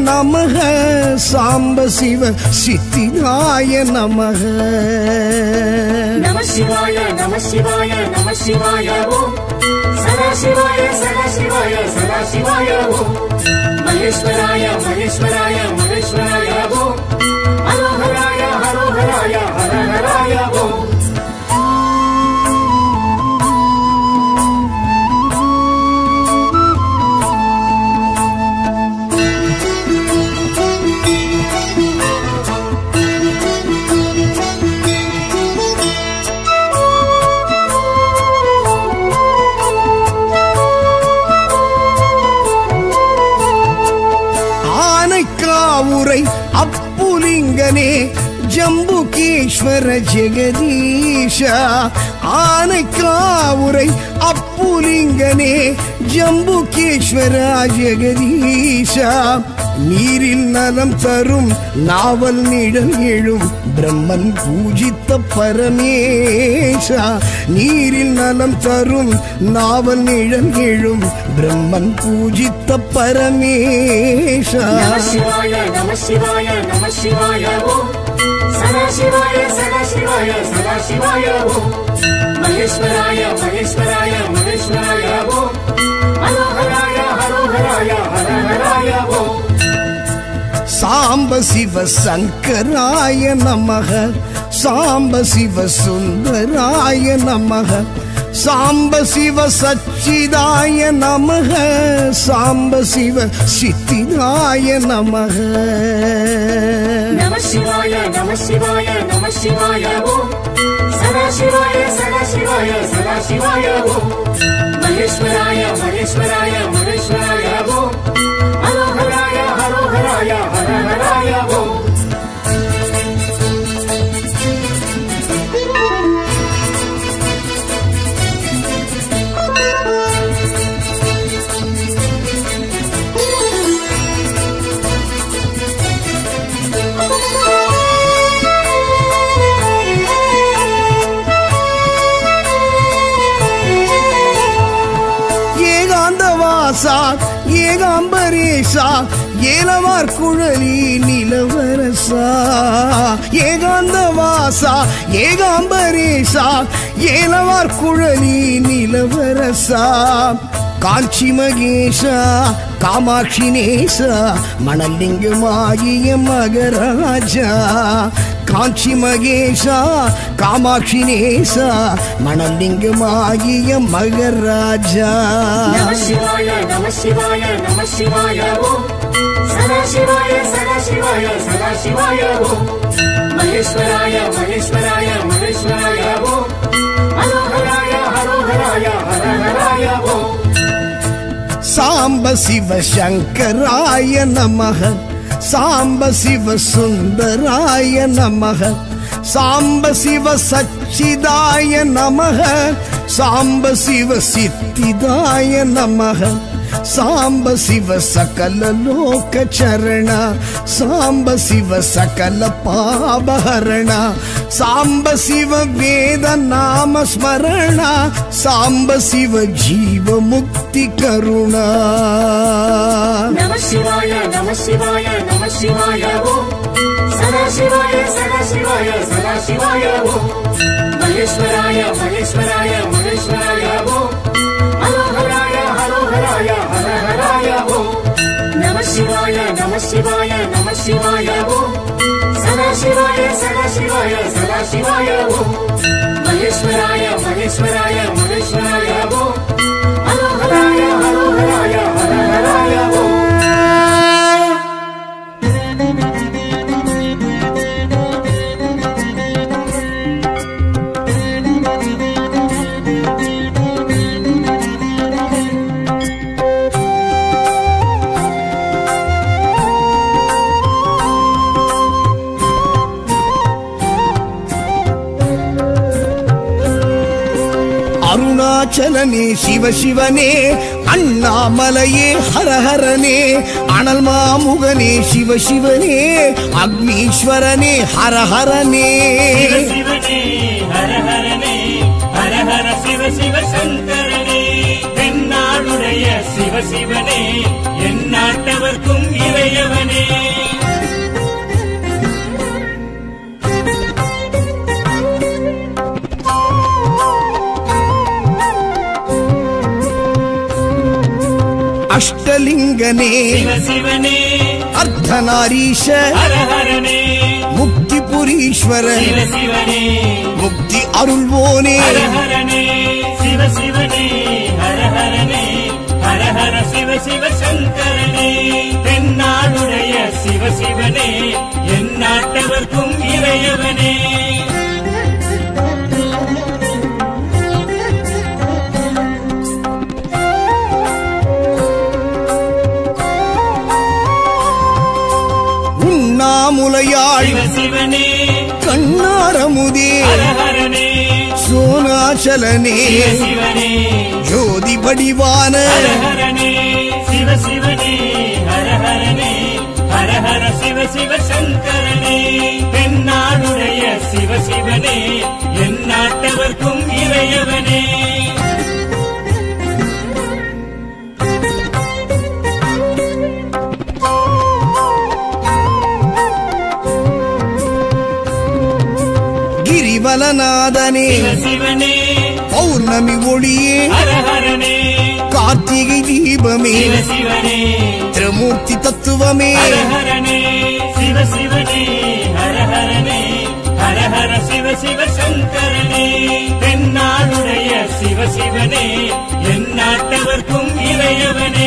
நமக சாம்ப சிவ சித்திதாய நமக நம சிவாய நம சிவாய நம சிவாய ஓம் சதா சிவாய சதா சிவாய சதா சிவாய ஓம் மகேஸ்வராய மகேஸ்வராய மகேஸ்வராய ஓம் ஹரோஹராய ஹரோஹராய ஹரஹராய ஓம் ஆனைக்காவுரை அப்புலிங்கனே ஜம்புகேஸ்வர ஜெகதீஷா ஆனைக்காவுரை அப்புலிங்கனே ஜம்புகேஸ்வர ஜெகதீஷா நீரில் நலம் தரும் நாவல் நிழல் எழும் பிரம்மன் பூஜித்த பரமேஷா நீரில் நலம் தரும் நாவல் நிழல் எழும் பிரம்மன் பூஜித்த பரமேஷா நம சிவாய நம சிவாய நம சிவாய ஓம் சதா சிவாய சதா சிவாய சதா சிவாய ஓம் மகேஸ்வராய மகேஸ்வராய மகேஸ்வராய ஓம் ஹரோஹராய ஹரோஹராய ஹரஹராய ஓம் சாம்ப சிவ சங்கராய நமக சாம்ப சிவ சுந்தராய நமக சாம்ப சிவ சச்சிதாய நமக சாம்ப சிவ சித்திதாய நமக நம சிவாய நம சிவாய நம சிவாய ஓம் சதா சிவாய சதா சிவாய சதா சிவாய ஓம் மகேஸ்வராய மகேஸ்வராய மகேஸ்வராய ஓம் ஹரோஹராய ஹரோஹராய ஹரஹராய ஓம் ஏகாந்த வாசா ஏகாம்பரேசா ஏலவார் குழலி நிலவரசா ஏகாந்த வாசா ஏகாம்பரேசா ஏலவார் குழலி நிலவரசா காஞ்சி மகேஷா காமாட்சி நேசா மணலிங்கமாகிய மகராஜா காஞ்சி மகேஷா காமாட்சி நேசா மணலிங்கமாகிய மகராஜா நம சிவாய நம சிவாய நம சிவாய ஓம் சதா சிவாய சதா சிவாய சதா சிவாய ஓம் மகேஸ்வராய மகேஸ்வராய மகேஸ்வராய ஓம் ஹரோஹராய ஹரோஹராய ஹரஹராய ஓம் சாம்ப சிவ சங்கராய நமக சாம்ப சிவ சுந்தராய நமக சாம்ப சிவ சச்சிதாய நமக சாம்ப சிவ சித்திதாய நமக சாம்ப சிவ சகல லோக சரண சாம்ப சிவ சகல பாபஹரண சாம்ப சிவ வேத நாம ஸ்மரண சாம்ப சிவ ஜீவ முக்தி கருணா நம சிவாய நம சிவாய நம சிவாய ஓம் சதா சிவாய சதா சிவாய சதா சிவாய ஓம் மகேஸ்வராய மகேஸ்வராய மகேஸ்வராய ஓம் ஹரோஹராய ஹரோஹராய ஹரஹராய ஓம் நம சிவாய நம சிவாய நம சிவாய ஓம் சதா சிவாய சதா சிவாய சதா சிவாய ஓம் மகேஸ்வராய மகேஸ்வராய மகேஸ்வராய ஓம் ஹரோஹராய ஹரோஹராய ஹரஹராய ஓம் அருணாச்சலனே சிவ சிவனே அண்ணாமலையே ஹரஹரனே அனல் மாமுகனே சிவ சிவனே அக்னீஸ்வரனே ஹரஹரனே சிவ சிவனே ஹர ஹரனே ஹர ஹர சிவ சிவ சங்கரனே தென்னாடுடைய சிவ சிவனே எந்நாட்டவர்க்கும் இறையவனே அஷ்டலிங்கனே சிவ சிவனே அர்த்தநாரீஷ ஹர ஹரனே முக்தி புரீஸ்வர சிவ சிவனே முக்தி அருள்வோனே ஹர ஹரனே சிவ சிவனே ஹர ஹரனே ஹர ஹர சிவ சிவ சங்கரனே தென்னாடுடைய சிவ சிவனே என் நாட்டவர்க்கும் இறையவனே உண்ணாமுலையாள் சிவ சிவனே கண்ணாரமுதே ஹர ஹரனே சோனாச்சலனே சிவ சிவனே ஜோதி வடிவான ஹர ஹரனே சிவ சிவனே ஹர ஹரனே ஹர ஹர சிவ சிவ சங்கரனே தென்னாடுடைய சிவ சிவனே என் நாட்டவர்க்கும் இறையவனே கிரிவலநாதனே சிவ சிவனே பௌர்ணமி ஒளியே ஹர ஹரனே கார்த்திகை தீபமே சிவ சிவனே திருமூர்த்தி தத்துவமே ஹர ஹரனே சிவ சிவனே ஹர ஹரனே ஹர ஹர சிவ சிவ சங்கரனே தென்னாடுடைய சிவ சிவனே என் நாட்டவர்க்கும் இறையவனே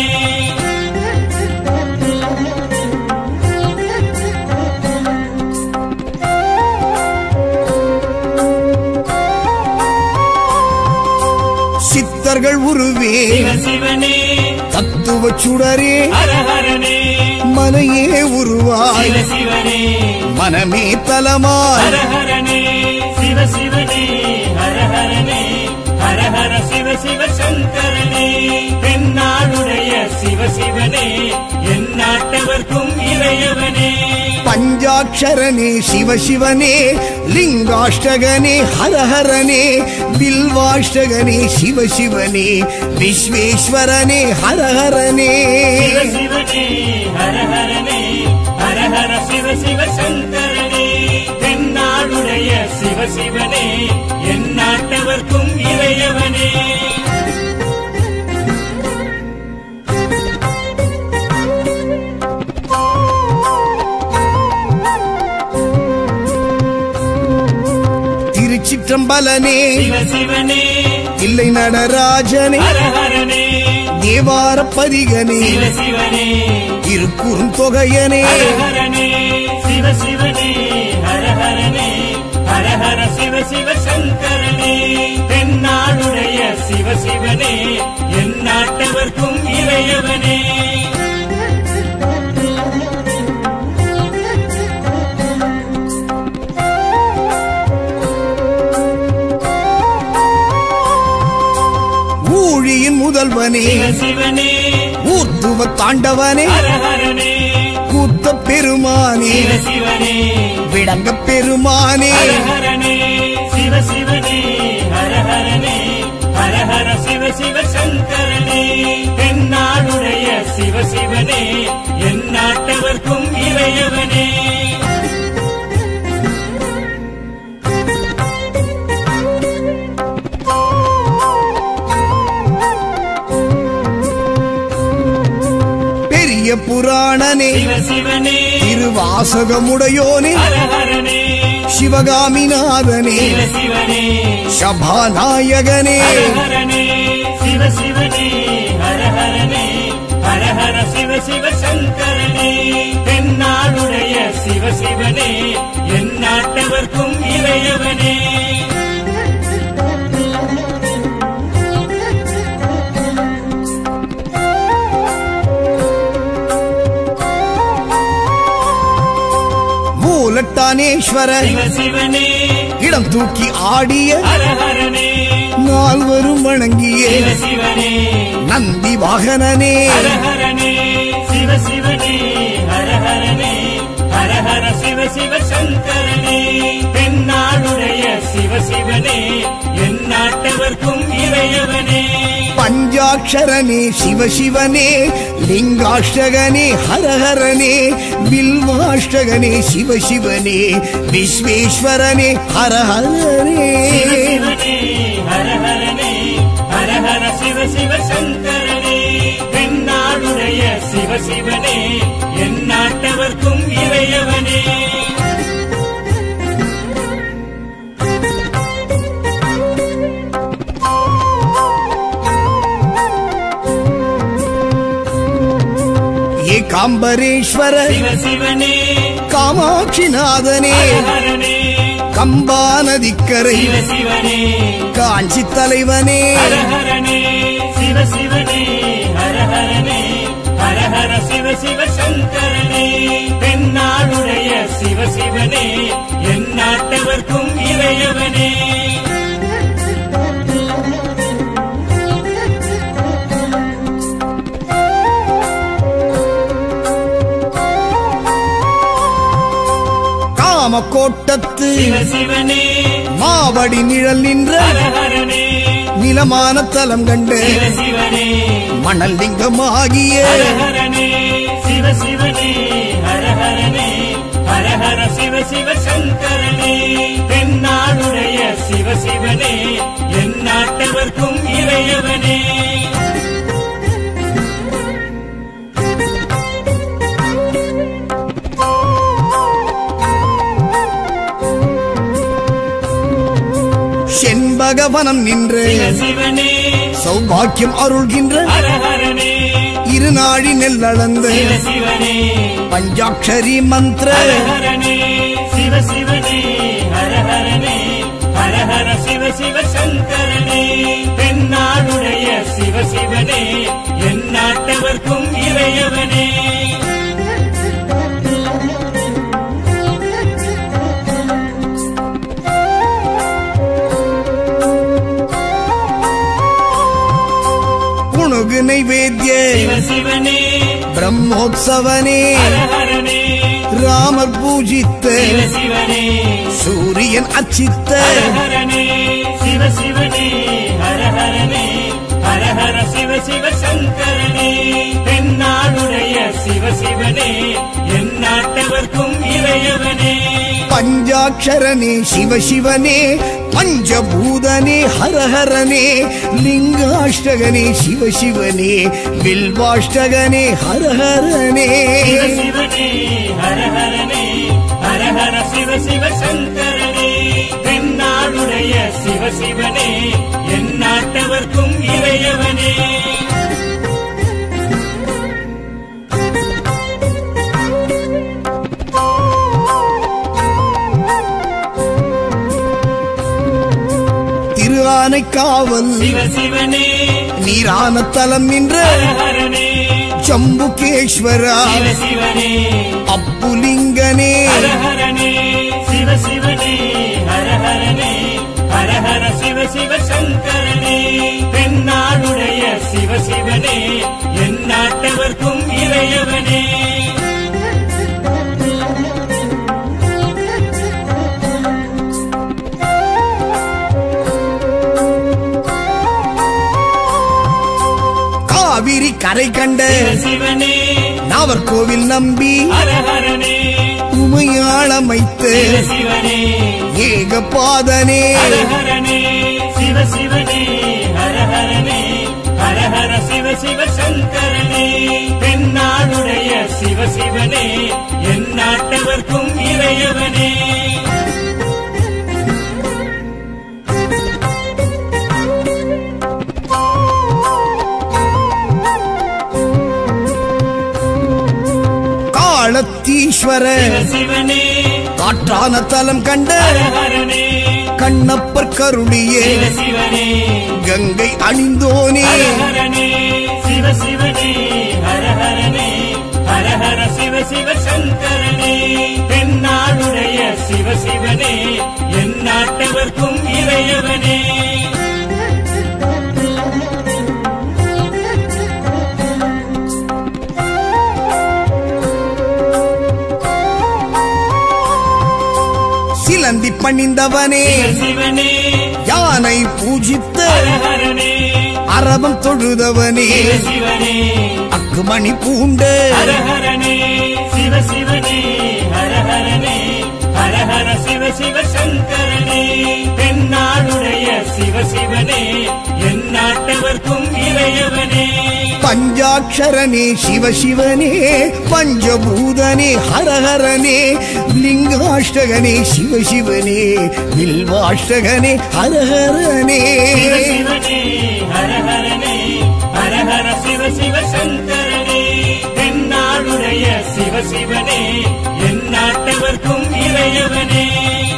சித்தர்கள் உருவே சிவ சிவனே தத்துவ சுடரே ஹர ஹரனே மனையே உருவாய் சிவ சிவனே மனமே தலமாய் ஹர ஹரனே சிவ சிவனே ஹர ஹரனே ஹர ஹர சிவ சிவ சங்கரனே தென்னாடுடைய சிவ சிவனே என் நாட்டவர்க்கும் இறையவனே பஞ்சாட்சரனே சிவசிவனே லிங்காஷ்டகனே ஹரஹரனே பில்வாஷ்டகனே சிவசிவனே விஸ்வேஸ்வரனே ஹரஹரனே சிவ சிவனே ஹர ஹரனே ஹர ஹர சிவ சிவ சங்கரனே தென்னாடுடைய சிவ சிவனே என் நாட்டவர்க்கும் இறையவனே திருச்சிற்றம்பலனே சிவ சிவனே இல்லை நடராஜனே ஹர ஹரனே தேவார பதிகனே சிவ சிவனே திருக்குறும் தொகையனே ஹர ஹரனே சிவ சிவனே ஹர ஹரனே ஹர ஹர சிவ சிவ சங்கரனே தென்னாடுடைய சிவ சிவனே என் நாட்டவர்க்கும் இறையவனே ஊழியின் முதல்வனே சிவ சிவனே ஊர்த்துவ தாண்டவனே ஹர ஹரனே கூத்த பெருமானே சிவ சிவனே விடங்க பெருமானே ஹர ஹரனே சிவ சிவனே ஹர ஹரனே ஹர ஹர சிவ சிவ சங்கரனே தென்னாடுடைய சிவ சிவனே என் நாட்டவர்க்கும் இறையவனே பெரிய புராணனே சிவ சிவனே திருவாசகமுடையோனே ஹர ஹரனே சிவகாமிநாதனே சிவ சிவனே சபாநாயகனே ஹர ஹரனே சிவ சிவனே ஹர ஹரனே ஹர ஹர சிவ சிவ சங்கரனே தென்னாடுடைய சிவ சிவனே என் நாட்டவர்க்கும் இறையவனே மூலட்டானேஸ்வர சிவ சிவனே இடம் தூக்கி ஆடிய ஹர ஹரனே நால்வரும் வணங்கிய சிவ சிவனே நந்தி வாகனனே ஹர ஹரனே சிவ சிவனே ஹர ஹரனே ஹர ஹர சிவ சிவ சங்கரனே தென்னாடுடைய சிவ சிவனே என் நாட்டவர்க்கும் இறையவனே பஞ்சாட்சரனே சிவசிவனே லிங்காஷ்டகனே ஹரஹரனே பில்வாஷ்டகனே சிவசிவனே விஸ்வேஸ்வரனே ஹரஹரனே சிவ சிவனே ஹர ஹரனே ஹர ஹர சிவ சிவ சங்கரனே தென்னாடு சிவ சிவனே என் நாட்டவர்க்கும் இறையவனே ஏகாம்பரேஸ்வர சிவ சிவனே காமாட்சிநாதனே ஹரஹரனே கம்பா நதிக்கரை சிவ சிவனே காஞ்சி தலைவனே ஹரஹரனே சிவ சிவனே ஹரஹரனே ஹரஹர சிவ சிவ சங்கரனே தென்னாடுடைய சிவ சிவனே என் நாட்டவர்க்கும் இறையவனே காமக்கோட்டத்து சிவ சிவனே மாவடி நிழல் நின்ற ஹரஹரனே நிலமான தலம் கண்டு சிவ சிவனே மணல் லிங்கமாகிய ஹரஹரனே சிவ சிவனே ஹரஹரனே ஹரஹர சிவ சிவ சங்கரனே தென்னாடுடைய சிவ சிவனே என் நாட்டவர்க்கும் இறையவனே செண்பகவனம் நின்று சிவ சிவனே சௌபாக்கியம் அருள்கின்ற ஹரஹரனே இருநாழி நெல்லளந்து சிவ சிவனே பஞ்சாட்சரி மந்திர ஹரஹரனே சிவ சிவனே ஹரஹரனே ஹரஹர சிவ சிவ சங்கரனே தென்னாடுடைய சிவ சிவனே என் நாட்டவர்க்கும் இறையவனே புணுகு நைவேத்திய சிவ சிவனே பிரம்மோத்சவனே ஹரஹரனே ராமர் பூஜித்த சிவ சிவனே சூரியன் அச்சித்த ஹரஹரனே சிவ சிவனே ஹரஹரனே ஹரஹர சிவ சிவ சங்கரனே தென்னாடுடைய சிவ சிவனே என் நாட்டவர்க்கும் இறையவனே பஞ்சாட்சரனே சிவசிவனே பஞ்சபூதனே ஹரஹரனே லிங்காஷ்டகனே சிவசிவனே வில்வாஷ்டகனே ஹரஹரனே சிவ சிவனே ஹரஹரனே ஹரஹர சிவ சிவ சங்கரனே தென்னாடுடைய சிவ சிவனே என் நாட்டவர்க்கும் இறையவனே திரு ஆனைக்காவல் சிவ சிவனே நீரான தலம் நின்ற ஹரஹரனே ஜம்புகேஸ்வரா சிவ சிவனே அப்புலிங்கனே ஹரஹரனே சிவ சிவனே ஹரஹரனே ஹரஹர சிவ சிவ சங்கரனே தென்னாடுடைய சிவ சிவனே என் நாட்டவர்க்கும் இறையவனே காவிரி கரை கண்ட சிவ சிவனே நாவர்கோவில் நம்பி ஹரஹரனே உமையாளமைத்து சிவ சிவனே ஏகபாதனே ஹரஹரனே சிவ சிவனே ஹரஹரனே ஹரஹர சிவ சிவ சங்கரனே தென்னாடுடைய சிவ சிவனே என் நாட்டவர்க்கும் இறையவனே காலத்தீஸ்வர சிவ சிவனே காற்றான தலம் கண்ட ஹரஹரனே கண்ணப்பர் கருளியே சிவ சிவனே கங்கை அணிந்தோனே ஹரஹரனே சிவ சிவனே ஹரஹரனே ஹரஹர சிவ சிவ சங்கரனே தென்னாடுடைய சிவ சிவனே என் நாட்டவர்க்கும் இறையவனே சிலந்தி பணிந்தவனே சிவ சிவனே யானை பூஜித்த ஹரஹரனே அரபம் தொழுதவனே சிவ சிவனே அக்குமணி பூண்ட ஹரஹரனே சிவ சிவனே ஹரஹரனே ஹரஹர சிவ சிவ சங்கரனே தென்னாடுடைய சிவ சிவனே என் நாட்டவர்க்கும் இறையவனே பஞ்சாட்சரனே சிவசிவனே பஞ்சபூதனே ஹரஹரனே லிங்காஷ்டகனே சிவசிவனே வில்வாஷ்டகனே ஹரஹரனே சிவசிவனே ஹர ஹரனே ஹர ஹர சிவ சிவ சங்கரனே தென்னாடுடைய சிவசிவனே என் நாட்டவர்க்கும் இறையவனே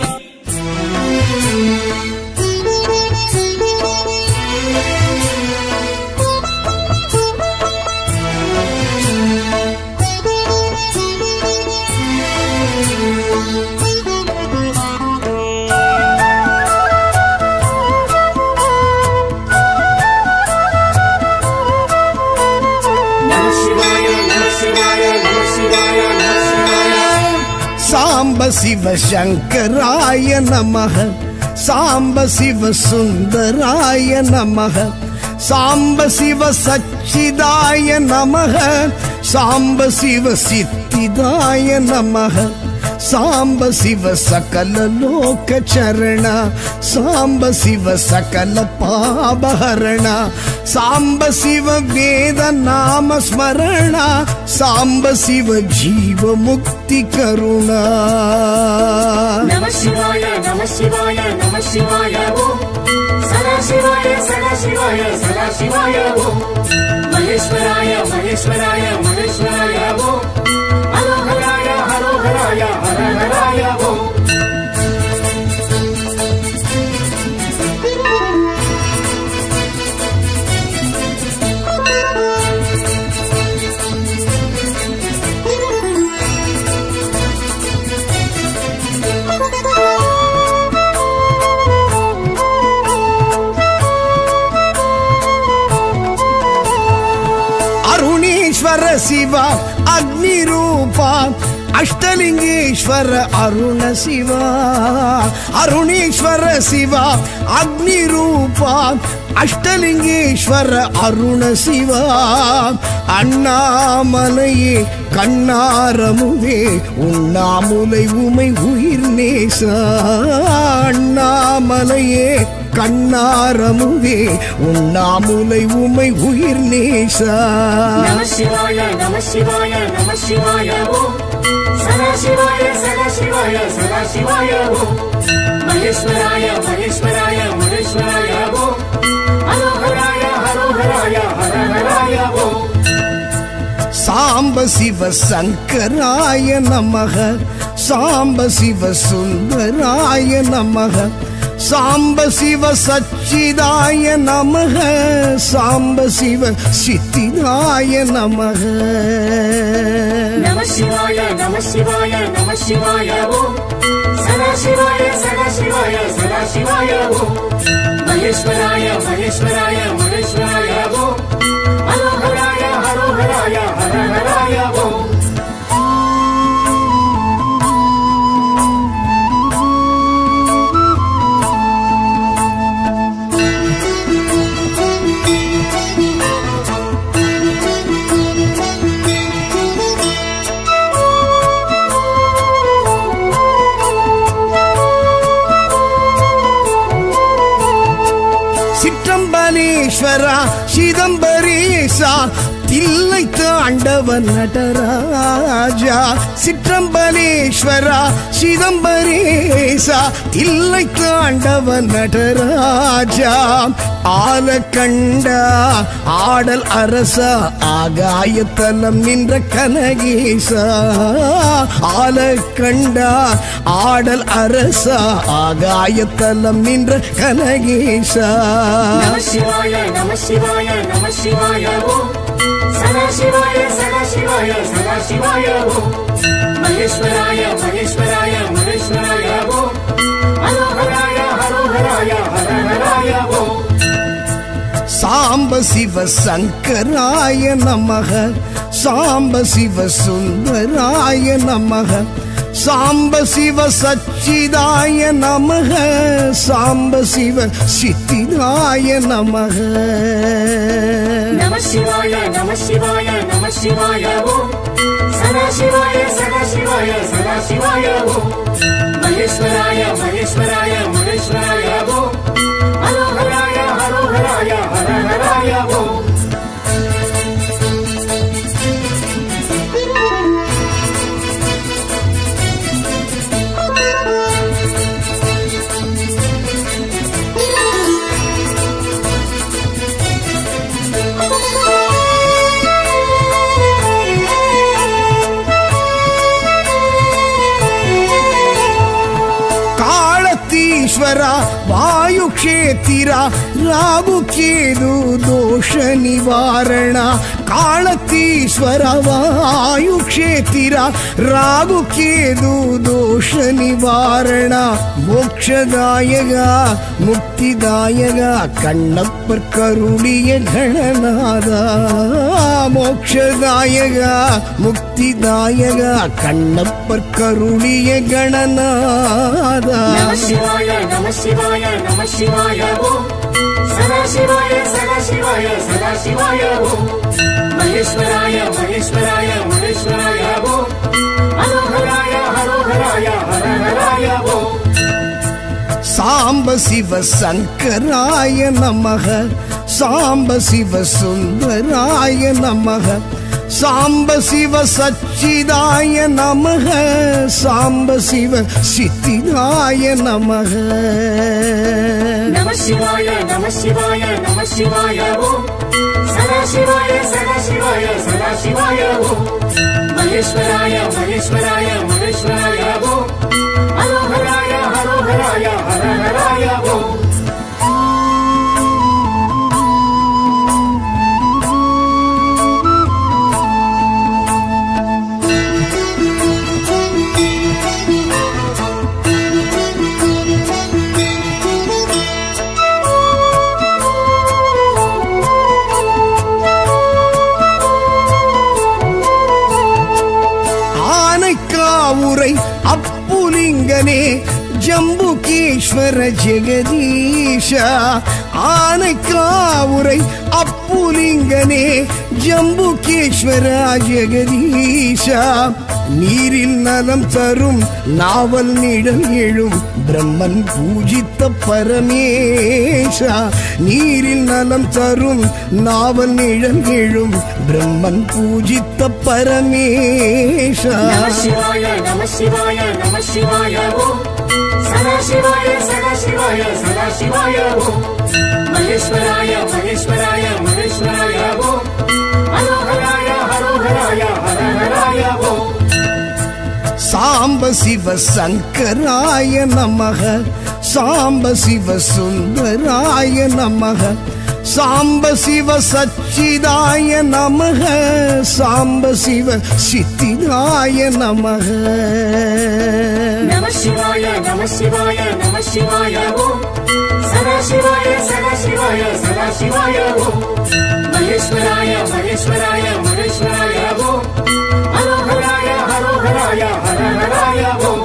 நம சிவாய நம சிவாய நம சிவாய நம சிவாய சாம்ப சிவ சங்கராய நமக சாம்ப சிவ சுந்தராய நமக சாம்ப சிவ சச்சிதாய நமக சாம்ப சிவ சித்திதாய நமக சாம்ப சிவ சகல லோக சரண சாம்ப சிவ சகல பாபஹரண சாம்ப சிவ வேத நாம ஸ்மரண சாம்ப சிவ ஜீவ முக்தி கருணா நம சிவாய நம சிவாய நம சிவாய ஓம் சதா சிவாய சதா சிவாய சதா சிவாய ஓம் மகேஸ்வராய மகேஸ்வராய மகேஸ்வராய ஓம் ஹரோஹராய ஹரோஹராய ஹரஹராய ஓம் ಅರುಣೇಶ್ವರ ಶಿವ ಅಗ್ನಿ ರೂಪ ಅಷ್ಟಲಿಂಗೇಶ್ವರ ಅರುಣ ಶಿವ ಅರುಣೇಶ್ವರ ಶಿವ ಅಗ್ನಿ ರೂಪ ಅಷ್ಟಲಿಂಗೇಶ್ವರ ಅರುಣ ಶಿವ அண்ணாமலையே கண்ணாரமுவே உண்ணாமுலை உமை உயிர் நேச அண்ணாமலையே கண்ணாரமுவே உண்ணாமுலை உமை உயிர் நேசா நம சிவாய நம சிவாய நம சிவாய ஓம் சதா சிவாய சதா சிவாய சதா சிவாய ஓம் மகேஸ்வராய மகேஸ்வராய மகேஸ்வராய ஓம் ஹரோஹராய ஹரோஹராய ஹரஹராய ஓம் சாம்ப சிவ சங்கராய நமக சாம்ப சிவ சுந்தராய நமக சாம்ப சிவ சச்சிதாய நமக சாம்ப சிவ சித்திதாய நமக நம சிவாய நம சிவாய நம சிவாய ஓம் சதா சிவாய சதா சிவாய சதா சிவாய ஓம் மகேஸ்வராய மகேஸ்வராய மகேஸ்வராய ஓம் ஹரோஹராய ஹரோஹராய ஹரஹராய ஓம் சிற்றம்பலேஸ்வரா சிதம்பரேசா தில்லை தாண்டவன் நடராஜா சிற்றம்பலேஸ்வரா சிதம்பரேசா தில்லை தாண்டவன் நடராஜா ஆலக்கண்டா ஆடல் அரசா ஆகாயத்தலம் நின்ற கனகேசா ஆலக்கண்டா ஆடல் அரசா ஆகாயத்தலம் நின்ற கனகேசா நம சிவாய நம சிவாய நம சிவாய ஓம் சதா சிவாய சதா சிவாய சதா சிவாய ஓம் மகேஸ்வராய மகேஸ்வராய மகேஸ்வராய ஓம் ஹரோஹராய ஹரோஹராய ஹரஹராய ஓம் சாம்ப சிவ சங்கராய நமக சாம்ப சிவ சுந்தராய நமக சாம்ப சிவ சச்சிதாய நமக சாம்ப சிவ சித்திதாய நமக நம சிவாய நம சிவாய நம சிவாய ஓம் சதா சிவாய சதா சிவாய சதா சிவாய ஓம் மகேஸ்வராய மகேஸ்வராய மகேஸ்வராய ஓம் ஹரோஹராய ஹரோஹராய ஹரஹராய ஓம் ಕಾಳತೀಶ್ವರ ವಾಯುಕ್ಷೇತ್ರ ರಾಗು ಕೇದು ದೋಷ ನಿವಾರಣ ಕಾಳತೀಶ್ವರ ವಾಯುಕ್ಷೇತ್ರ ರಾಗು ಕೇದು ದೋಷ ನಿವಾರಣ மோட்சதாயக முக்திதாயக கண்ணப்பர் கருளிய கணநாதா மோட்சதாயக முக்திதாயக கண்ணப்பர் கருளிய கணநாதா நம சிவாய நம சிவாய நம சிவாய ஓம் சதா சிவாய சதா சிவாய சதா சிவாய ஓம் மகேஸ்வராய மகேஸ்வராய மகேஸ்வராய ஓம் ஹரோஹராய ஹரோஹராய ஹரஹராய ஓம் சாம்ப சிவ சங்கராய நமக சாம்ப சிவ சுந்தராய நமக சாம்ப சிவ சச்சிதாய நமக சாம்ப சிவ சித்திதாய நமக நம சிவாய நம சிவாய நம சிவாய ஓம் சதா சிவாய சதா சிவாய சதா சிவாய ஓம் மகேஸ்வராய மகேஸ்வராய மகேஸ்வராய ஓம் ஹரோஹராய ஹரோஹராய ஹரஹராய ஓம் ஆனைக்காவுரை அப்புலிங்கனே ஜம்புகேஸ்வர ஜெகதீஷ ஆனைக்காவுரை அப்புலிங்கனே ஜம்புகேஸ்வர ஜெகதீஷ நீரில் நலம் தரும் நாவல் நிழல் எழும் பிரம்மன் பூஜித்த பரமேஷா நீரில் நலம் தரும் நாவல் நிழல் எழும் பிரம்மன் பூஜித்த பரமேஷா நம சிவாய நம சிவாய நம சிவாய ஓம் சதா சிவாய சதா சிவாய சதா சிவாய ஓம் மகேஸ்வராய மகேஸ்வராய மகேஸ்வராய ஓம் ஹரோஹராய ஹரோஹராய ஹரஹராய ஓம் சாம்ப சிவ சங்கராய நமக சாம்ப சிவ சுந்தராய நமக சாம்ப சிவ சச்சிதாய நமக சாம்ப சிவ சித்திதாய நமக நம சிவாய நம சிவாய நம சிவாய ஓம் சதா சிவாய சதா சிவாய சதா சிவாய ஓம் மகேஸ்வராய மகேஸ்வராய மகேஸ்வராய ஓம் ஹரோஹராய ஹரோஹராய ஹரஹராய ஓம்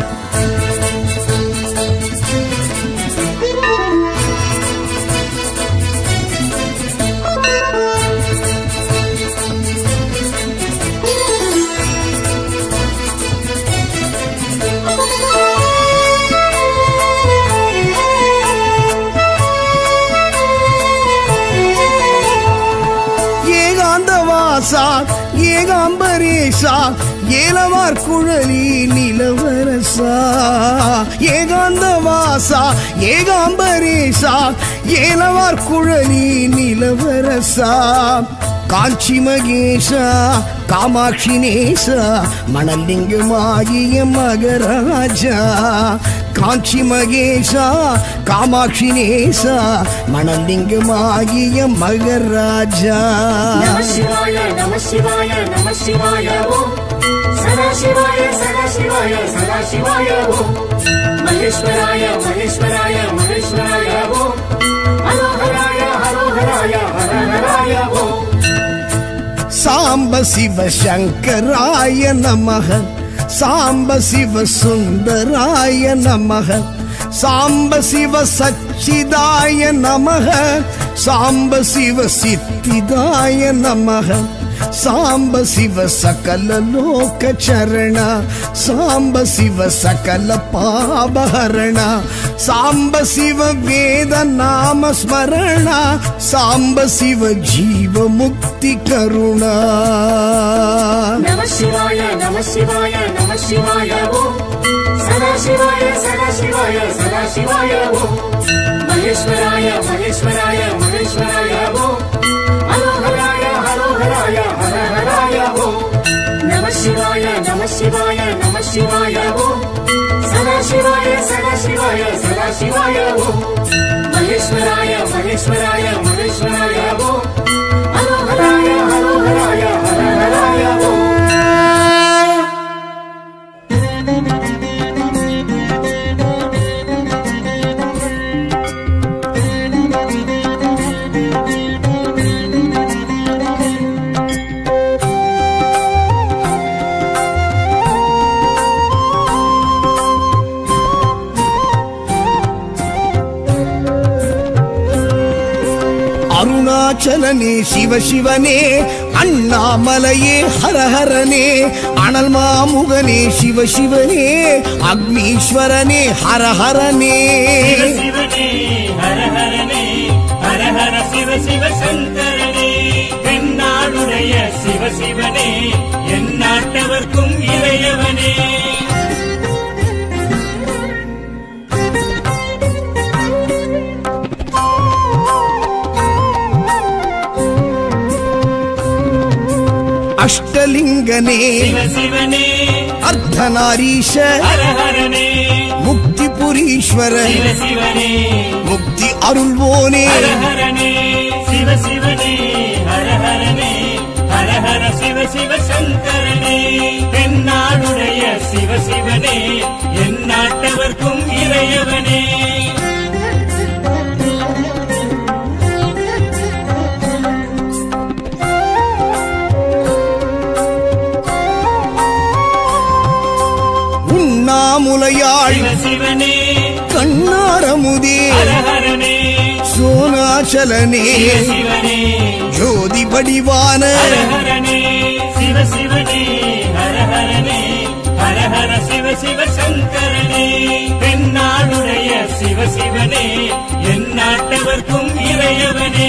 ஏகாந்த வாசா ஏகாம்பரேசா ஏலவார் குழலி நிலவரசா ஏகாந்த வாசா ஏகாம்பரேசா ஏலவார் குழலி நிலவரசா காஞ்சி மகேஷா காமாட்சி நேசா மணலிங்கமாகிய மகராஜா காஞ்சி மகேஷா காமாட்சி நேசா மணலிங்கமாகிய மகராஜா நம சிவாய நம சிவாய நம சிவாய ஓம் சதா சிவாய சதா சிவாய சதா சிவாய ஓம் மகேஸ்வராய மகேஸ்வராய மகேஸ்வராய ஓம் ஹரோஹராய ஹரோஹராய ஹரஹராய ஓம் சாம்ப சிவ சங்கராய நமக சாம்ப சிவ சுந்தராய நமக சாம்ப சிவ சச்சிதாய நமக சாம்ப சிவ சித்திதாய நமக சாம்ப சிவ சகல லோக சரண சாம்ப சிவ சகல பாபஹரண சாம்ப சிவ வேத நாம ஸ்மரண சாம்ப சிவ ஜீவ முக்தி கருணா நம சிவாய நம சிவாய நம சிவாய ஓம் சதா சிவாய சதா சிவாய சதா சிவாய ஓம் மகேஸ்வராய மகேஸ்வராய மகேஸ்வராய ஓம் ஹரோஹராய ஹரோஹராய ஹரஹராய ஓம் நம சிவாய நம சிவாய நம சிவாய ஓம் சதா சிவாய சதா சிவாய சதா सदाशिवाय ओम महेश्वराय महेश्वराय महेश्वराय ओम हरोहराय हरोहराय हरहराय ओम அருணாச்சலனே சிவசிவனே அண்ணாமலையே ஹரஹரனே அனல் மாமுகனே சிவசிவனே அக்னீஸ்வரனே ஹரஹரனே சிவ சிவனே ஹர ஹரனே ஹர ஹர சிவ சிவ சங்கரனே தென்னாடுடைய சிவ சிவனே என் நாட்டவர்க்கும் இளையவனே அஷ்டலிங்கனே சிவ சிவனே அர்த்தநாரீஷ ஹர ஹரனே முக்தி புரீஸ்வர சிவ சிவனே முக்தி அருள்வோனே ஹர ஹரனே சிவ சிவனே ஹர ஹரனே ஹர ஹர சிவ சிவ சங்கரனே தென்னாடுடைய சிவ சிவனே என் நாட்டவர்க்கும் இளையவனே உண்ணாமுலையாள் சிவ சிவனே கண்ணாரமுதே ஹர ஹரனே சோனாச்சலனே சிவ சிவனே ஜோதி வடிவான ஹர ஹரனே சிவ சிவனே ஹர ஹரனே ஹர ஹர சிவ சிவ சங்கரனே தென்னாடுடைய சிவ சிவனே என் நாட்டவர்க்கும் இளையவனே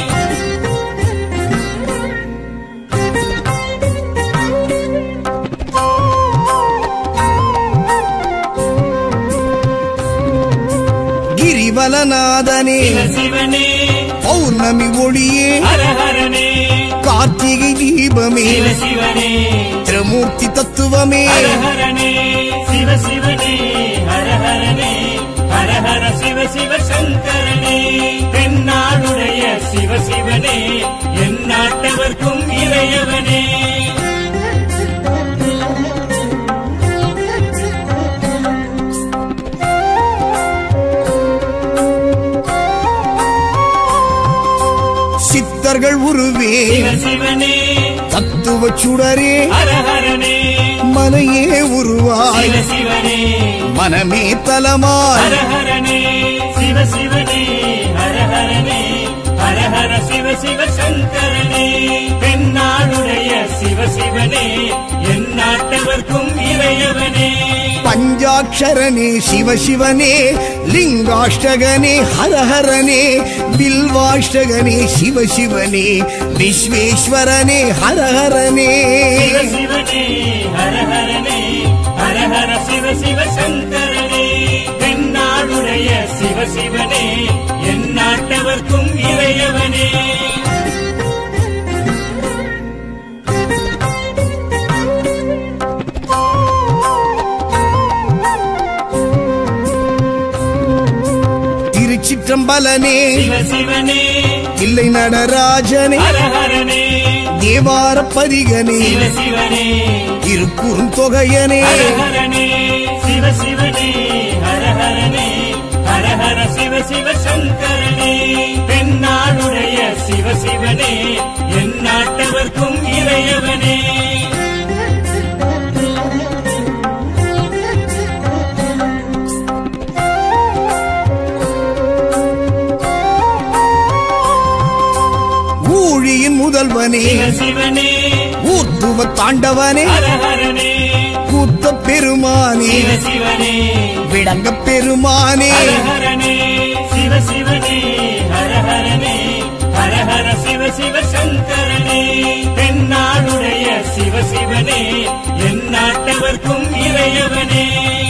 கிரிவலநாதனே சிவ சிவனே பௌர்ணமி ஒளியே ஹர ஹரனே கார்த்திகை தீபமே சிவ சிவனே திரிமூர்த்தி தத்துவமே ஹர ஹரனே சிவ சிவனே ஹர ஹரனே ஹர ஹர சிவ சிவ சங்கரனே தென்னாடுடைய சிவ சிவனே என் நாட்டவர்க்கும் இளையவனே சித்தர்கள் உருவே சிவ சிவனே தத்துவ சுடரே ஹர ஹரனே மனையே உருவாய் சிவ சிவனே மனமே தலமாய் ஹர ஹரனே சிவ சிவனே ஹர ஹரனே ஹர ஹர சிவ சிவ சங்கரனே தென்னாடுடைய சிவ சிவனே என் நாட்டவர்க்கும் இளையவனே பஞ்சாட்சரனே சிவசிவனே லிங்காஷ்டகனே ஹரஹரனே பில்வாஷ்டகனே சிவசிவனே விஸ்வேஸ்வரனே ஹரஹரனே சிவ சிவனே ஹர ஹரனே ஹர ஹர சிவ சிவ சங்கரனே தென்னாடுடைய சிவ சிவனே என் நாட்டவர்க்கும் இளையவனே திருச்சிற்றம்பலனே சிவ சிவனே இல்லை நடராஜனே ஹர ஹரனே தேவார பதிகனே சிவ சிவனே திருக்குறும் தொகையனே ஹர ஹரனே சிவ சிவனே ஹர ஹரனே ஹர ஹர சிவ சிவ சங்கரனே தென்னாடுடைய சிவ சிவனே என் நாட்டவர்க்கும் இளையவனே ஊழியின் முதல்வனே சிவ சிவனே ஊர்த்துவ தாண்டவனே ஹர ஹரனே கூத்த பெருமானே சிவ சிவனே விளங்க பெருமானே ஹர ஹரனே சிவ சிவனே ஹர ஹரனே ஹர ஹர சிவ சிவ சங்கரனே தென்னாடுடைய சிவ சிவனே என் நாட்டவர்க்கும் இளையவனே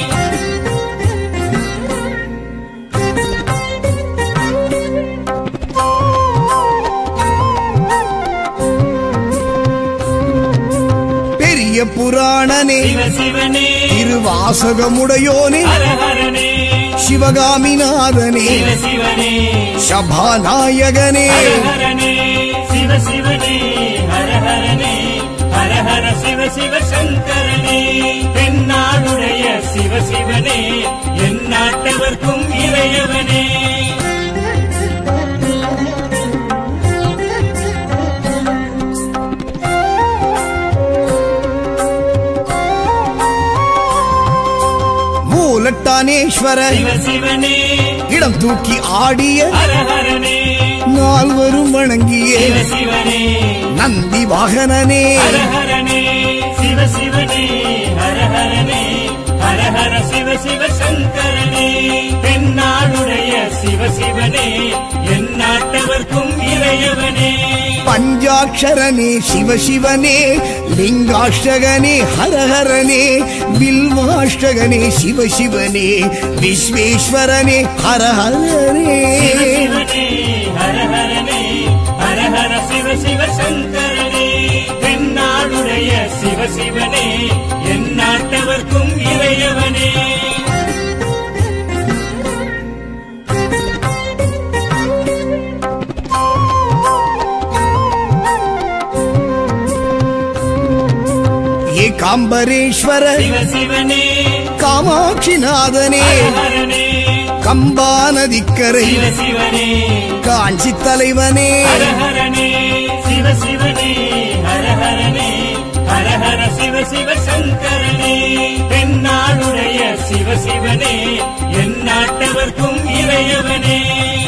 பெரிய புராணனே சிவ சிவனே திருவாசகமுடையோனே ஹர ஹரனே சிவகாமிநாதனே சிவ சிவனே சபாநாயகனே ஹரஹரனே சிவ சிவனே ஹரஹரனே ஹரஹர சிவ சிவ சங்கரனே தென்னாடுடைய சிவ சிவனே என் நாட்டவர்க்கும் இறையவனே மூலட்டானேஸ்வர சிவ சிவனே இடம் தூக்கி ஆடிய ஹரஹரனே நால்வரும் வணங்கிய சிவ சிவனே நந்தி வாகனனே ஹரஹரனே சிவ சிவனே ஹரஹரனே ஹரஹர சிவ சிவ சங்கரனே தென்னாடுடைய சிவ சிவனே என் நாட்டவர்க்கும் இறையவனே பஞ்சாட்சரனே சிவசிவனே லிங்காஷ்டகனே ஹரஹரனே பில்வாஷ்டகனே சிவசிவனே விஸ்வேஸ்வரனே ஹரஹரனே சிவ சிவனே ஹரஹரனே ஹரஹர சிவ சிவ சங்கரனே தென்னாடுடைய சிவ சிவனே என் நாட்டவர்க்கும் இறையவனே ஏகாம்பரேஸ்வர சிவ சிவனே காமாட்சிநாதனே ஹரஹரனே கம்பா நதிக்கரை சிவ சிவனே காஞ்சி தலைவனே ஹரஹரனே சிவ சிவனே ஹரஹரனே ஹரஹர சிவ சிவ சங்கரனே தென்னாடுடைய சிவ சிவனே என் நாட்டவர்க்கும் இறையவனே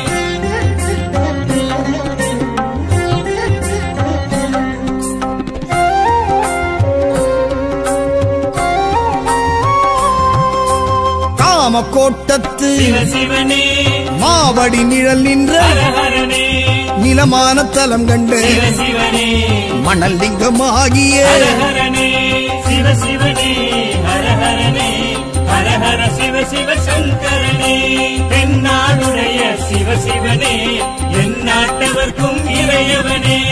காமக்கோட்டத்து சிவ சிவனே மாவடி நிழல் நின்ற ஹரஹரனே நிலமான தலம் கண்டு சிவ சிவனே மணல் லிங்கமாகிய ஹரஹரனே சிவ சிவனே ஹரஹரனே ஹரஹர சிவ சிவ சங்கரனே தென்னாடுடைய சிவ சிவனே என் நாட்டவர்க்கும் இறையவனே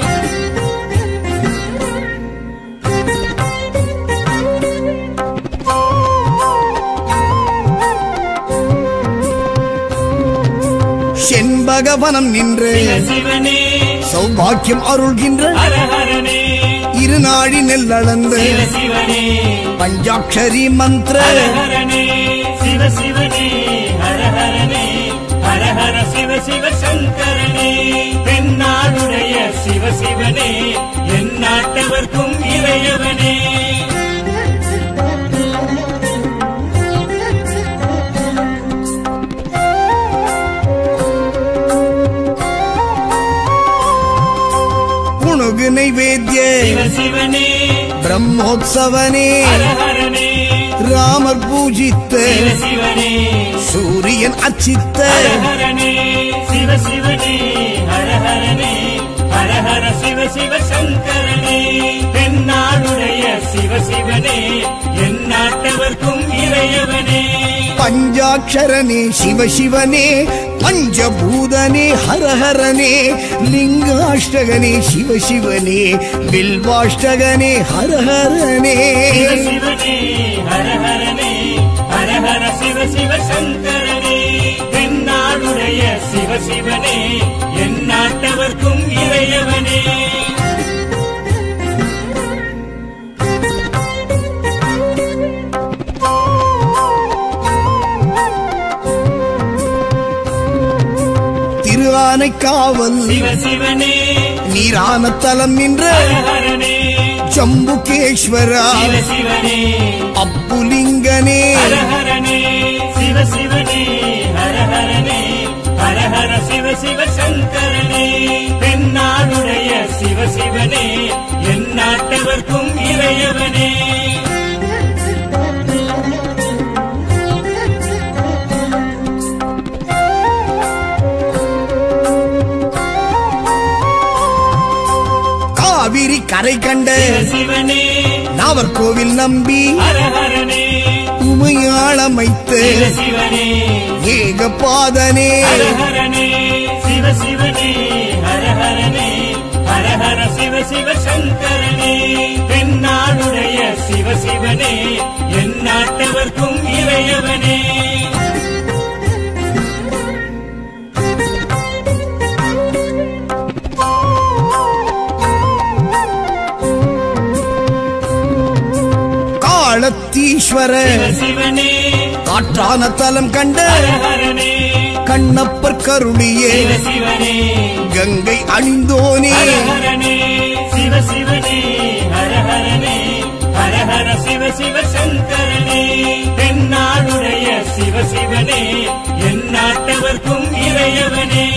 செண்பகவனம் நின்று சிவ சிவனே சௌபாக்கியம் அருள்கின்ற ஹரஹரனே இருநாழி நெல்லளந்து சிவ சிவனே பஞ்சாட்சரி மந்திர ஹரஹரனே சிவ சிவனே ஹரஹரனே ஹரஹர சிவ சிவ சங்கரனே தென்னாடுடைய சிவ சிவனே என் நாட்டவர்க்கும் இறையவனே புணுகு நைவேத்திய சிவ சிவனே பிரம்மோத்சவனே ஹரஹரனே ராமர் பூஜித்த சிவ சிவனே சூரியன் அச்சித்த ஹரஹரனே சிவ சிவனே ஹரஹரனே ஹரஹர சிவ சிவ சங்கரனே தென்னாடுடைய சிவ சிவனே என் நாட்டவர்க்கும் இறையவனே பஞ்சாட்சரனே சிவசிவனே பஞ்சபூதனே ஹரஹரனே லிங்காஷ்டகனே சிவசிவனே பில்வாஷ்டகனே ஹரஹரனே சிவ சிவனே ஹரஹரனே ஹரஹர சிவ சிவ சங்கரனே தென்னாடுடைய சிவ சிவனே என் நாட்டவர்க்கும் இறையவனே திரு ஆனைக்காவல் சிவ சிவனே நீரான தலம் நின்ற ஹரஹரனே ஜம்புகேஸ்வரா சிவ சிவனே அப்புலிங்கனே ஹரஹரனே சிவ சிவனே ஹரஹரனே ஹரஹர சிவ சிவ சங்கரனே தென்னாடுடைய சிவ சிவனே என் நாட்டவர்க்கும் இறையவனே காவிரி கரை கண்ட சிவ சிவனே நாவர்கோவில் நம்பி ஹரஹரனே உமையாளமைத்து சிவ சிவனே ஏகபாதனே ஹரஹரனே சிவ சிவனே ஹரஹரனே ஹரஹர சிவ சிவ சங்கரனே தென்னாடுடைய சிவ சிவனே என் நாட்டவர்க்கும் இறையவனே வானத்தீஸ்வர சிவ சிவனே காற்றான தலம் கண்ட ஹரஹரனே கண்ணப்பர் கருளியே சிவ சிவனே கங்கை அணிந்தோனே ஹரஹரனே சிவ சிவனே ஹரஹரனே ஹரஹர சிவ சிவ சங்கரனே தென்னாடுடைய சிவ சிவனே என் நாட்டவர்க்கும் இறையவனே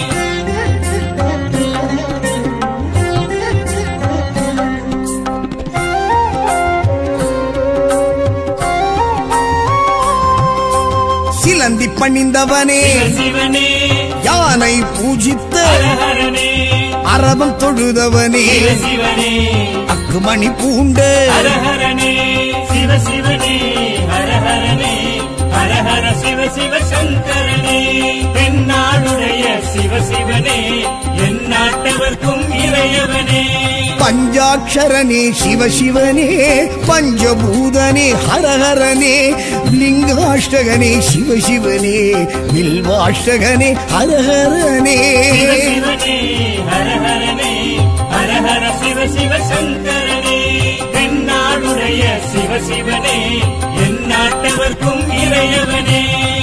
சிலந்தி பணிந்தவனே சிவ சிவனே யானை பூஜித்த ஹரஹரனே அரவம் தொழுதவனே சிவ சிவனே அக்குமணி பூண்ட ஹரஹரனே சிவ சிவனே ஹரஹரனே ஹரஹர சிவ சிவ சங்கரனே தென்னாடுடைய சிவ சிவனே என் நாட்டவர்க்கும் இறையவனே பஞ்சாட்சரனே சிவசிவனே பஞ்சபூதனே ஹரஹரனே லிங்காஷ்டகனே சிவசிவனே வில்வாஷ்டகனே ஹரஹரனே சிவ சிவனே ஹரஹரனே ஹரஹர சிவ சிவ சங்கரனே தென்னாடுடைய சிவ சிவனே என் நாட்டவர்க்கும் இறையவனே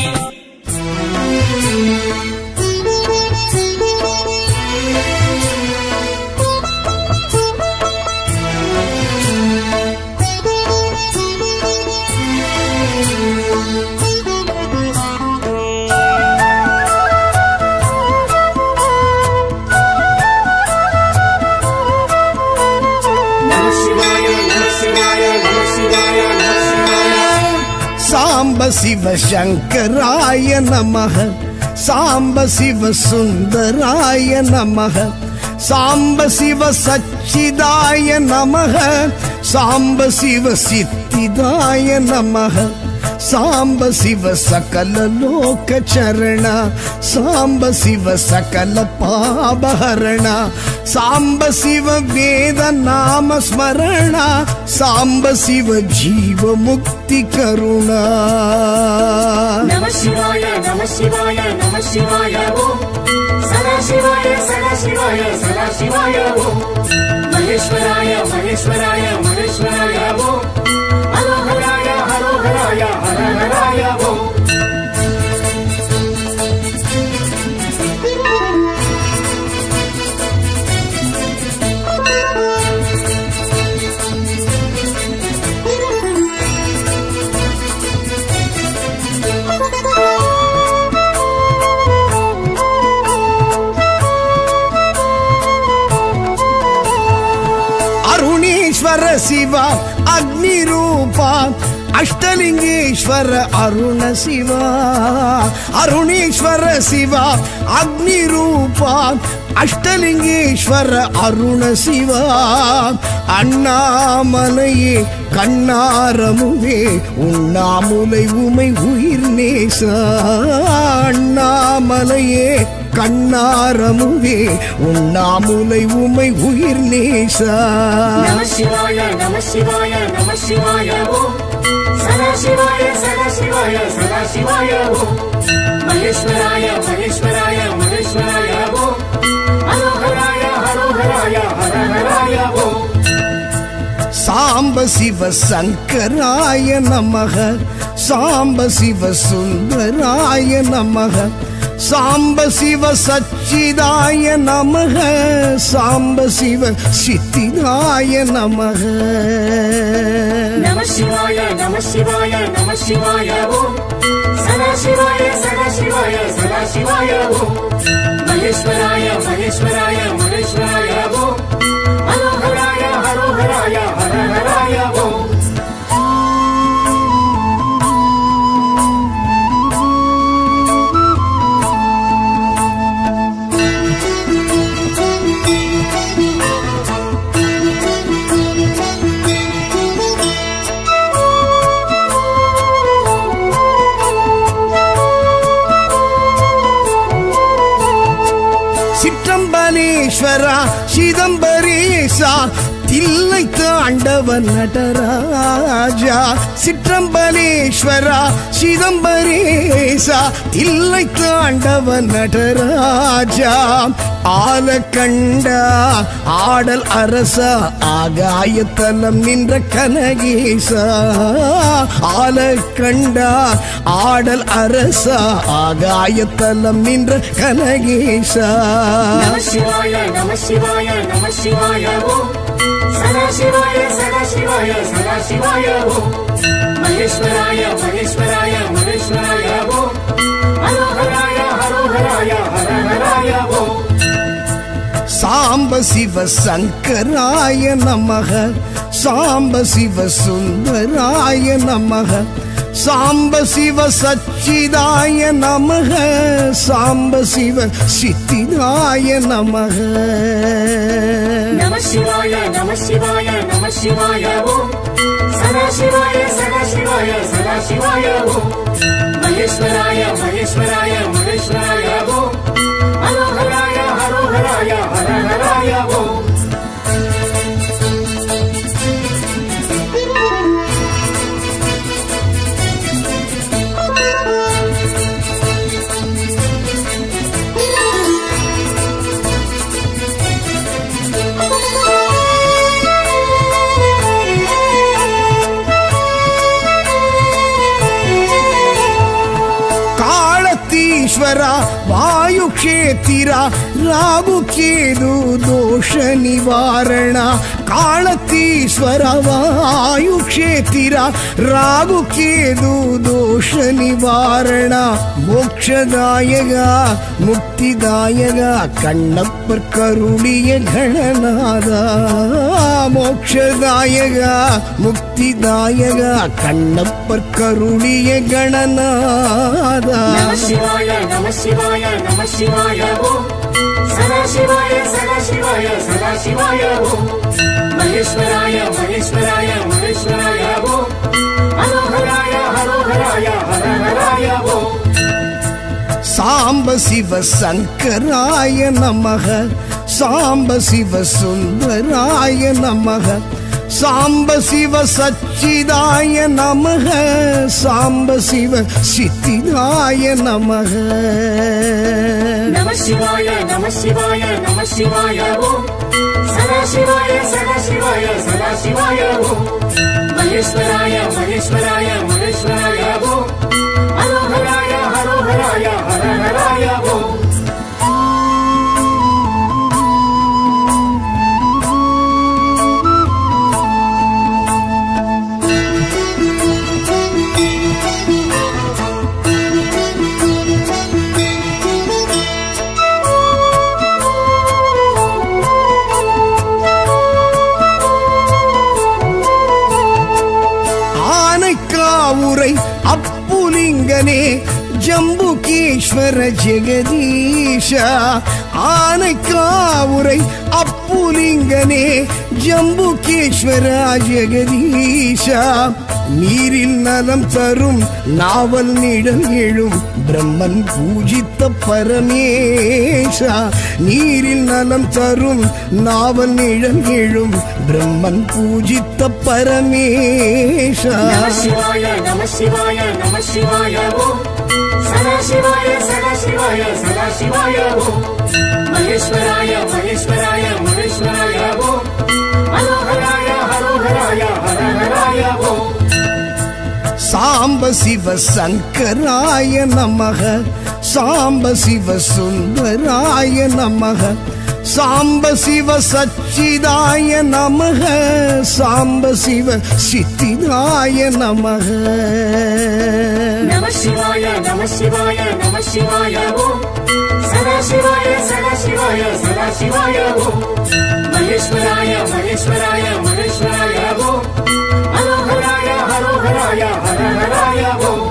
நம சிவாய நம சிவாய நம சிவாய நம சிவாய சாம்ப சிவ சங்கராய நமக சாம்ப சிவ சுந்தராய நமக சாம்ப சிவ சச்சிதாய நமக சாம்ப சிவ சித்திதாய நமக சாம்ப சிவ சகல லோக சரண சாம்ப சிவ சகல பாபஹரண சாம்ப சிவ வேத நாம ஸ்மரண சாம்ப சிவ ஜீவ முக்தி கருணா நம சிவாய நம சிவாய நம சிவாய ஓம் சதா சிவாய சதா சிவாய சதா சிவாய ஓம் மகேஸ்வராய மகேஸ்வராய மகேஸ்வராய ஓம் ஹரோஹராய ஹரோஹராய ஹரஹராய ஓம் ಅರುಣೇಶ್ವರ ಶಿವ ಅಗ್ನಿ ರೂಪ ಅಷ್ಟಲಿಂಗೇಶ್ವರ ಅರುಣ ಶಿವ ಅರುಣೇಶ್ವರ ಶಿವ ಅಗ್ನಿ ರೂಪ ಅಷ್ಟಲಿಂಗೇಶ್ವರ ಅರುಣ ಶಿವ அண்ணாமலையே கண்ணாரமுவே உண்ணாமுலை உமை உயிர் நேச அண்ணாமலையே கண்ணாரமுவே உண்ணாமுலை உமை உயிர் நேசா நம சிவாய நம சிவாய நம சிவாய ஓம் சதா சிவாய சதா சிவாய சதா சிவாய ஓம் மகேஸ்வராய மகேஸ்வராய மகேஸ்வராய ஓம் ஹரோஹராய ஹரோஹராய ஹரஹராய ஓம் சாம்ப சிவ சங்கராய நமக சாம்ப சிவ சுந்தராய நமக சாம்ப சிவ சச்சிதாய நமக சாம்ப சிவ சித்திதாய நமக நம சிவாய நம சிவாய நம சிவாய ஓம் சதா சிவாய சதா சிவாய சதா சிவாய ஓம் மகேஸ்வராய மகேஸ்வராய மகேஸ்வராய ஓம் ஹரோஹராய ஹரோஹராய ஹரஹராய ஓம் சிற்றம்பலேஸ்வரா சிதம்பரேசா தில்லை தாண்டவன் நடராஜா சிற்றம்பலேஸ்வரா சிதம்பரேசா தில்லை தாண்டவன் நடராஜா ஆலக்கண்டா ஆடல் அரசா ஆகாயத்தலம் நின்ற கனகேசா ஆலக்கண்டா ஆடல் அரசா ஆகாயத்தலம் நின்ற கனகேசா நம சிவாய நம சிவாய நம சிவாய ஓம் சதா சிவாய சதா சிவாய சதா சிவாய ஓம் மகேஸ்வராய மகேஸ்வராய மகேஸ்வராய ஓம் ஹரோஹராய ஹரோஹராய ஹரஹராய ஓம் சாம்ப சிவ சங்கராய நமக சாம்ப சிவ சுந்தராய நமக சாம்ப சிவ சச்சிதாய நமக சாம்ப சிவ சித்திதாய நமக நம சிவாய நம சிவாய நம சிவாய ஓம் சதா சிவாய சதா சிவாய சதா சிவாய ஓம் மகேஸ்வராய மகேஸ்வராய மகேஸ்வராய ஓம் ஹரோஹராய ஹரோஹராய ஹரஹராய ஓம் ಕಾಳತೀಶ್ವರ ವಾಯು ಕ್ಷೇತ್ರ ರಾಗು ಕೇದು ದೋಷ ನಿವಾರಣ ಕಾಳತೀಶ್ವರ ವಾಯು ಕ್ಷೇತ್ರ ರಾಗು ಕೇದು ದೋಷ ನಿವಾರಣ ಮೋಕ್ಷದಾಯಗ ಮುಕ್ತಿದಾಯಗ ಕಣ್ಣಪ್ಪರ್ ಕರುಳಿಯ ಗಣನಾದ ಮೋಕ್ಷದಾಯಗ ಮುಕ್ತಿದಾಯಗ ಕಣ್ಣಪ್ಪರ್ ಕರುಳಿಯ ಗಣನಾದ நம சிவாய நம சிவாய நம சிவாய ஓம் சதா சிவாய சதா சிவாய சதா சிவாய ஓம் மகேஸ்வராய மகேஸ்வராய மகேஸ்வராய ஓம் ஹரோஹராய ஹரோஹராய ஹரஹராய ஓம் சாம்ப சிவ சங்கராய நமக சாம்ப சிவ சுந்தராய நமக சாம்ப சிவ சச்சிதாய நமக சாம்ப சிவ சித்திதாய நமக நம சிவாய நம சிவாய நம சிவாய ஓம் சதா சிவாய சதா சிவாய சதா சிவாய ஓம் மகேஸ்வராய மகேஸ்வராய மகேஸ்வராய ஓம் ஹரோஹராய ஹரோஹராய ஹரஹராய ஓம் ஆனைக்காவுரை அப்புலிங்கனே ஜம்புகேஸ்வர ஜெகதீஷ ஆனைக்காவுரை அப்புலிங்கனே ஜம்புகேஸ்வர ஜெகதீஷ நீரில் நலம் தரும் நாவல் நிழல் எழும் பிரம்மன் பூஜித்த பரமேஷா நீரில் நலம் தரும் நாவல் நிழல் எழும் பிரம்மன் பூஜித்த பரமேஷா நம சிவாய நம சிவாய நம சிவாய ஓம் சதா சிவாய சதா சிவாய சதா சிவாய ஓம் மகேஸ்வராய மகேஸ்வராய மகேஸ்வராய ஓம் ஹரோஹராய ஹரோஹராய ஹரஹராய ஓம் சாம்ப சிவ சங்கராய நமக சாம்ப சிவ சுந்தராய நமக சாம்ப சிவ சச்சிதாய நமக சாம்ப சிவ சித்திதாய நமக நம சிவாய நம சிவாய நம சிவாய ஓம் சதா சிவாய சதா சிவாய சதா சிவாய ஓம் மகேஸ்வராய மகேஸ்வராய மகேஸ்வராய ஓம் ஹரோஹராய ஹரோஹராய ஹரஹராய ஓம்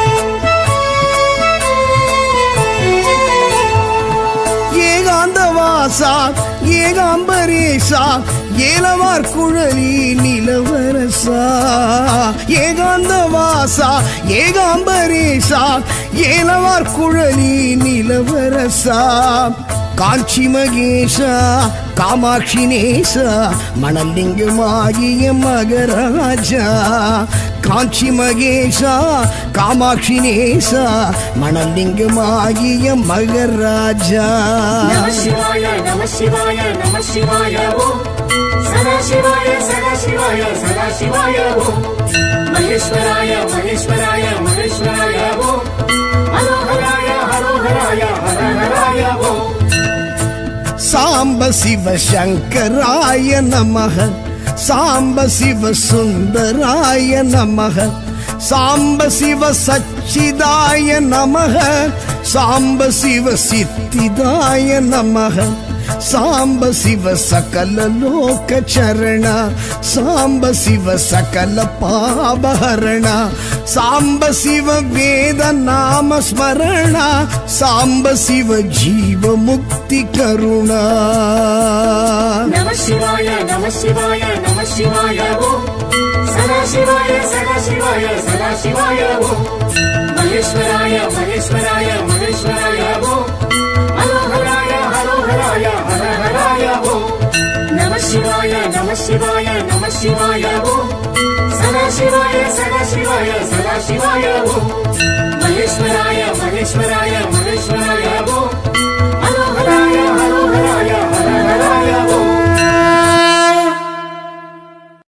ஏகாந்தவா வாசா ஏகாம்பரேசா ஏலவார் குழலி நிலவரசா ஏகாந்த வாசா ஏகாம்பரேசா ஏலவார் குழலி நிலவரசா காஞ்சி மகேஷா காமாட்சி நேசா மணலிங்கமாகிய மகராஜா காஞ்சி மகேஷா காமாட்சி நேசா மணலிங்கமாகிய மகராஜா நம சிவாய நம சிவாய நம சிவாய ஓம் சதா சிவாய சதா சிவாய சதா சிவாய ஓம் மகேஸ்வராய மகேஸ்வராய மகேஸ்வராய ஓம் ஹரோஹராய ஹரோஹராய ஹரஹராய ஓம் சாம்ப சிவ சங்கராய நமக சாம்ப சிவ சுந்தராய நமக சாம்ப சிவ சச்சிதாய நமக சாம்ப சிவ சித்திதாய நமக சாம்ப சிவ சகல லோக சரண சாம்ப சிவ சகல பாபஹரண சாம்ப சிவ வேத நாம ஸ்மரண சாம்ப சிவ ஜீவ முக்தி கருணா நம சிவாய நம சிவாய நம சிவாய ஓம் சதா சிவாய சதா சிவாய சதா சிவாய ஓம் மகேஸ்வராய மகேஸ்வராய மகேஸ்வராய ஓம் ஹரோஹராய ஹரோஹராய ஹரஹராய ஓம் நம சிவாய நம சிவாய நம சிவாய ஓம் சதா சிவாய சதா சிவாய சதா சிவாய ஓம் மகேஸ்வராய மகேஸ்வராய மகேஸ்வராய